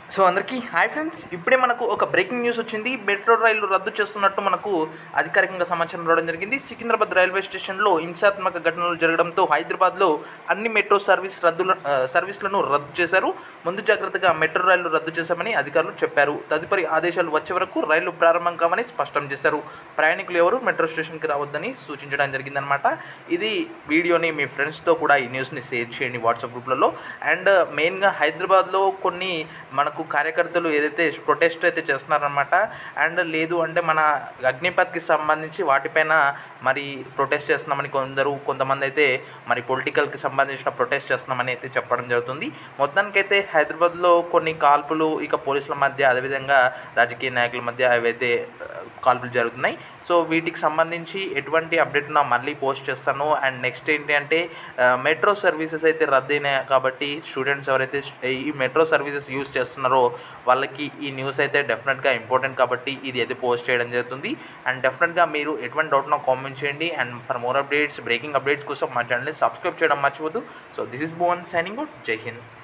so అందరికీ hi friends ఇప్పుడే మనకు ఒక బ్రేకింగ్ న్యూస్ వచ్చింది మెట్రో రైళ్లు రద్దు చేస్తున్నట్టు మనకు అధికారికంగా సమాచారం రావడం జరిగింది సికింద్రాబాద్ రైల్వే స్టేషన్లో హింసాత్మక ఘటనలు జరగడంతో హైదరాబాద్లో అన్ని మెట్రో సర్వీస్ రద్దుల ఆ, సర్వీసులను రద్దు చేశారు ముందు జాగ్రత్తగా మెట్రో రైళ్లు రద్దు చేశామని అధికారులు చెప్పారు తదుపరి ఆదేశాలు వచ్చే వరకు రైళ్లు ప్రారంభం కావని స్పష్టం చేశారు ప్రయాణికులు ఎవరు మెట్రో స్టేషన్కి రావద్దని సూచించడం జరిగిందనమాట ఇది వీడియోని మీ ఫ్రెండ్స్తో కూడా ఈ న్యూస్ని షేర్ చేయండి వాట్సాప్ గ్రూప్లలో అండ్ మెయిన్గా హైదరాబాద్లో కొన్ని మనకు కార్యకర్తలు ఏదైతే ప్రొటెస్ట్ అయితే చేస్తున్నారనమాట అండ్ లేదు అంటే మన అగ్నిపథ్కి సంబంధించి వాటిపైన మరి ప్రొటెస్ట్ చేస్తున్నామని కొందరు కొంతమంది అయితే మరి పొలిటికల్కి సంబంధించిన ప్రొటెస్ట్ చేస్తున్నామని అయితే చెప్పడం జరుగుతుంది మొత్తానికైతే హైదరాబాద్లో కొన్ని కాల్పులు ఇక పోలీసుల మధ్య అదేవిధంగా రాజకీయ నాయకుల మధ్య అవైతే ఆ, కాల్పులు జరుగుతున్నాయి సో వీటికి సంబంధించి ఎటువంటి అప్డేట్ ఉన్నా మళ్ళీ పోస్ట్ చేస్తాను అండ్ నెక్స్ట్ ఏంటి అంటే మెట్రో సర్వీసెస్ అయితే రద్దయినాయి కాబట్టి స్టూడెంట్స్ ఎవరైతే ఈ మెట్రో సర్వీసెస్ యూస్ చేస్తున్నారో వాళ్ళకి ఈ న్యూస్ అయితే డెఫినెట్గా ఇంపార్టెంట్ కాబట్టి ఇది అయితే పోస్ట్ చేయడం జరుగుతుంది అండ్ డెఫినెట్గా మీరు ఎటువంటి డౌట్ నాకు కామెంట్ చేయండి and for more updates breaking updates కోసం మా ఛానల్ని సబ్స్క్రైబ్ చేయడం మర్చిపోద్దు సో దిస్ ఇస్ బోన్ సైనింగ్ గుడ్ జై హింద్